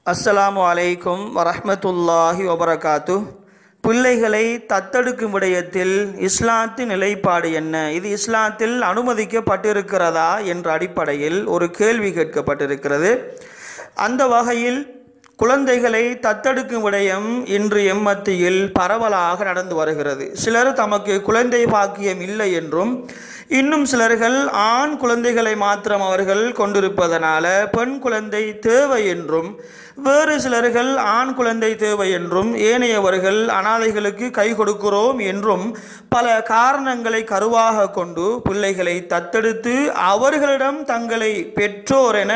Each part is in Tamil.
அஸ்ஸலாமு அலைக்கும் வரஹ்மத்துல்லாஹி வபரகாத்து பிள்ளைகளை தத்தெடுக்கும் விடயத்தில் இஸ்லாத்தின் நிலைப்பாடு என்ன இது இஸ்லாத்தில் அனுமதிக்கப்பட்டிருக்கிறதா என்ற அடிப்படையில் ஒரு கேள்வி கேட்கப்பட்டிருக்கிறது அந்த வகையில் குழந்தைகளை தத்தெடுக்கும் விடயம் இன்று எம்மத்தியில் பரவலாக நடந்து வருகிறது சிலர் தமக்கு குழந்தை பாக்கியம் இல்லை என்றும் இன்னும் சிலர்கள் ஆண் குழந்தைகளை மாத்திரம் அவர்கள் கொண்டிருப்பதனால பெண் குழந்தை தேவை என்றும் வேறு சிலர்கள் ஆண் குழந்தை தேவை என்றும் ஏனையவர்கள் அனாதைகளுக்கு கை கொடுக்கிறோம் என்றும் பல காரணங்களை கருவாக கொண்டு பிள்ளைகளை தத்தெடுத்து அவர்களிடம் தங்களை பெற்றோர் என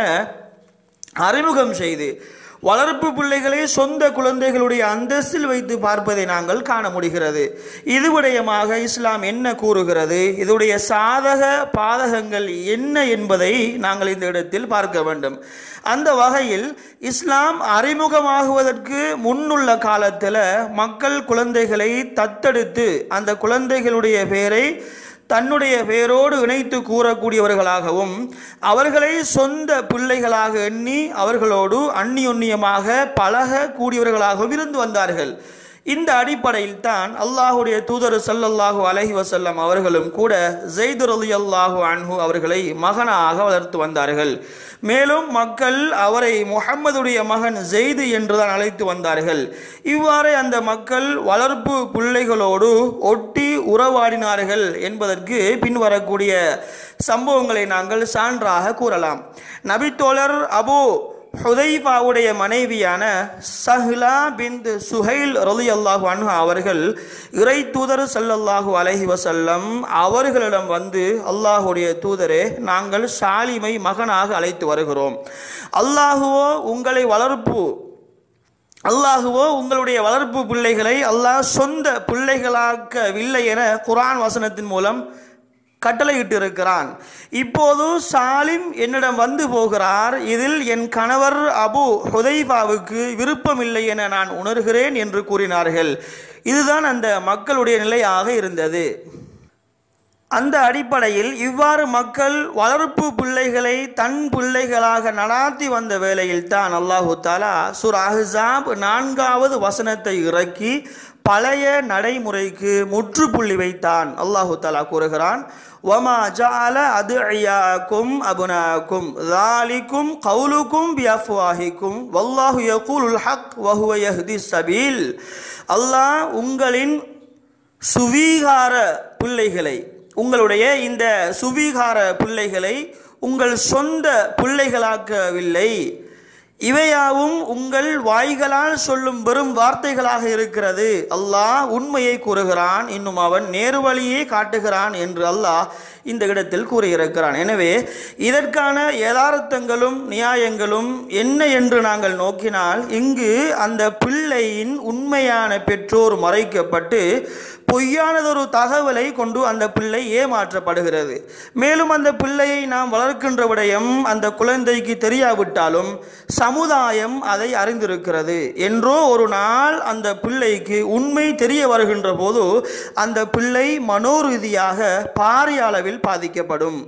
அறிமுகம் செய்து வளர்ப்பு பிள்ளைகளை சொந்த குழந்தைகளுடைய அந்தஸ்தில் வைத்து பார்ப்பதை நாங்கள் காண முடிகிறது இது விடயமாக இஸ்லாம் என்ன கூறுகிறது இதுடைய சாதக பாதகங்கள் என்ன என்பதை நாங்கள் இந்த இடத்தில் பார்க்க வேண்டும் அந்த வகையில் இஸ்லாம் அறிமுகமாகுவதற்கு முன்னுள்ள காலத்தில் மக்கள் குழந்தைகளை தத்தெடுத்து அந்த குழந்தைகளுடைய பெயரை தன்னுடைய பெயரோடு இணைத்து கூறக்கூடியவர்களாகவும் அவர்களை சொந்த பிள்ளைகளாக எண்ணி அவர்களோடு அந்நியுன்னியமாக பழக கூடியவர்களாகவும் இருந்து வந்தார்கள் இந்த அடிப்படையில் தான் அல்லாஹுடைய தூதர் சல்லல்லாஹு அலஹி வசல்லம் அவர்களும் கூட ஜெய்துர் அலி அல்லாஹு அன்ஹு அவர்களை மகனாக வளர்த்து வந்தார்கள் மேலும் மக்கள் அவரை முகம்மதுடைய மகன் ஜெய்து என்றுதான் அழைத்து வந்தார்கள் இவ்வாறு அந்த மக்கள் வளர்ப்பு பிள்ளைகளோடு ஒட்டி உறவாடினார்கள் என்பதற்கு பின்வரக்கூடிய சம்பவங்களை நாங்கள் சான்றாக கூறலாம் நபித்தோழர் அபு ஹுதைஃபாவுடைய மனைவியான சஹ்லா பிந்த் சுஹைல் ரலி அல்லாஹு அன்ஹா அவர்கள் இறை தூதர் சல்லல்லாஹு அலஹி வசல்லம் அவர்களிடம் வந்து அல்லாஹுடைய தூதரே நாங்கள் சாலிமை மகனாக அழைத்து வருகிறோம் அல்லாஹுவோ உங்களை வளர்ப்பு அல்லாஹுவோ உங்களுடைய வளர்ப்பு பிள்ளைகளை அல்லாஹ் சொந்த பிள்ளைகளாக்கவில்லை என குரான் வசனத்தின் மூலம் கட்டளையிட்டு இருக்கிறான் இப்போது சாலிம் என்னிடம் வந்து போகிறார் இதில் என் கணவர் அபு ஹுதைபாவுக்கு விருப்பமில்லை என நான் உணர்கிறேன் என்று கூறினார்கள் இதுதான் அந்த மக்களுடைய நிலையாக இருந்தது அந்த அடிப்படையில் இவ்வாறு மக்கள் வளர்ப்பு பிள்ளைகளை தன் பிள்ளைகளாக நடாத்தி வந்த வேளையில் தான் அல்லாஹு தாலா சுர் அஹாப் நான்காவது வசனத்தை இறக்கி பழைய நடைமுறைக்கு முற்றுப்புள்ளி வைத்தான் அல்லாஹு தாலா கூறுகிறான் வமா ஜால அது ஐயாக்கும் அபுனாக்கும் தாலிக்கும் கவுலுக்கும் பியஃப்வாஹிக்கும் வல்லாஹு யகூலுல் ஹக் வஹுவ யஹ்தி சபீல் அல்லாஹ் உங்களின் சுவீகார பிள்ளைகளை உங்களுடைய இந்த சுவீகார பிள்ளைகளை உங்கள் சொந்த பிள்ளைகளாக்கவில்லை இவையாவும் உங்கள் வாய்களால் சொல்லும் வெறும் வார்த்தைகளாக இருக்கிறது அல்லாஹ் உண்மையை கூறுகிறான் இன்னும் அவன் நேர்வழியே காட்டுகிறான் என்று அல்லாஹ் இந்த இடத்தில் கூறியிருக்கிறான் எனவே இதற்கான யதார்த்தங்களும் நியாயங்களும் என்ன என்று நாங்கள் நோக்கினால் இங்கு அந்த பிள்ளையின் உண்மையான பெற்றோர் மறைக்கப்பட்டு பொய்யானதொரு தகவலை கொண்டு அந்த பிள்ளை ஏமாற்றப்படுகிறது மேலும் அந்த பிள்ளையை நாம் வளர்க்கின்ற விடயம் அந்த குழந்தைக்கு தெரியாவிட்டாலும் சமுதாயம் அதை அறிந்திருக்கிறது என்றோ ஒரு நாள் அந்த பிள்ளைக்கு உண்மை தெரிய வருகின்ற போது அந்த பிள்ளை மனோரீதியாக பாரிய அளவில் பாதிக்கப்படும்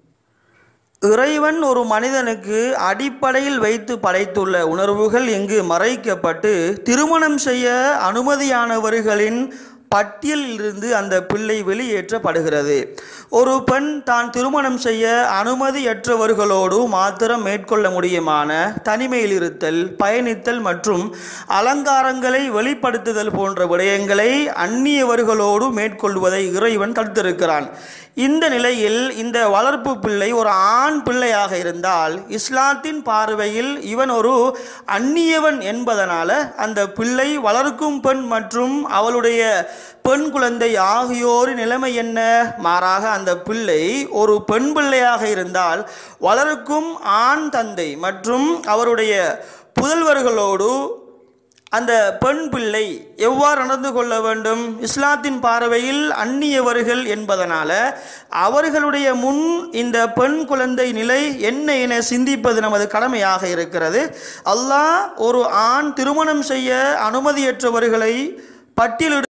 இறைவன் ஒரு மனிதனுக்கு அடிப்படையில் வைத்து படைத்துள்ள உணர்வுகள் இங்கு மறைக்கப்பட்டு திருமணம் செய்ய அனுமதியானவர்களின் பட்டியலில் இருந்து அந்த பிள்ளை வெளியேற்றப்படுகிறது ஒரு பெண் தான் திருமணம் செய்ய அனுமதியற்றவர்களோடு மாத்திரம் மேற்கொள்ள முடியுமான தனிமையில் இருத்தல் பயணித்தல் மற்றும் அலங்காரங்களை வெளிப்படுத்துதல் போன்ற விடயங்களை அந்நியவர்களோடு மேற்கொள்வதை இறைவன் தடுத்திருக்கிறான் இந்த நிலையில் இந்த வளர்ப்பு பிள்ளை ஒரு ஆண் பிள்ளையாக இருந்தால் இஸ்லாத்தின் பார்வையில் இவன் ஒரு அந்நியவன் என்பதனால அந்த பிள்ளை வளர்க்கும் பெண் மற்றும் அவளுடைய பெண் குழந்தை ஆகியோரின் நிலைமை என்ன மாறாக அந்த பிள்ளை ஒரு பெண் பிள்ளையாக இருந்தால் வளர்க்கும் ஆண் தந்தை மற்றும் அவருடைய புதல்வர்களோடு அந்த பெண் பிள்ளை எவ்வாறு நடந்து கொள்ள வேண்டும் இஸ்லாத்தின் பார்வையில் அந்நியவர்கள் என்பதனால அவர்களுடைய முன் இந்த பெண் குழந்தை நிலை என்ன என சிந்திப்பது நமது கடமையாக இருக்கிறது அல்லாஹ் ஒரு ஆண் திருமணம் செய்ய அனுமதியற்றவர்களை பட்டியலிடு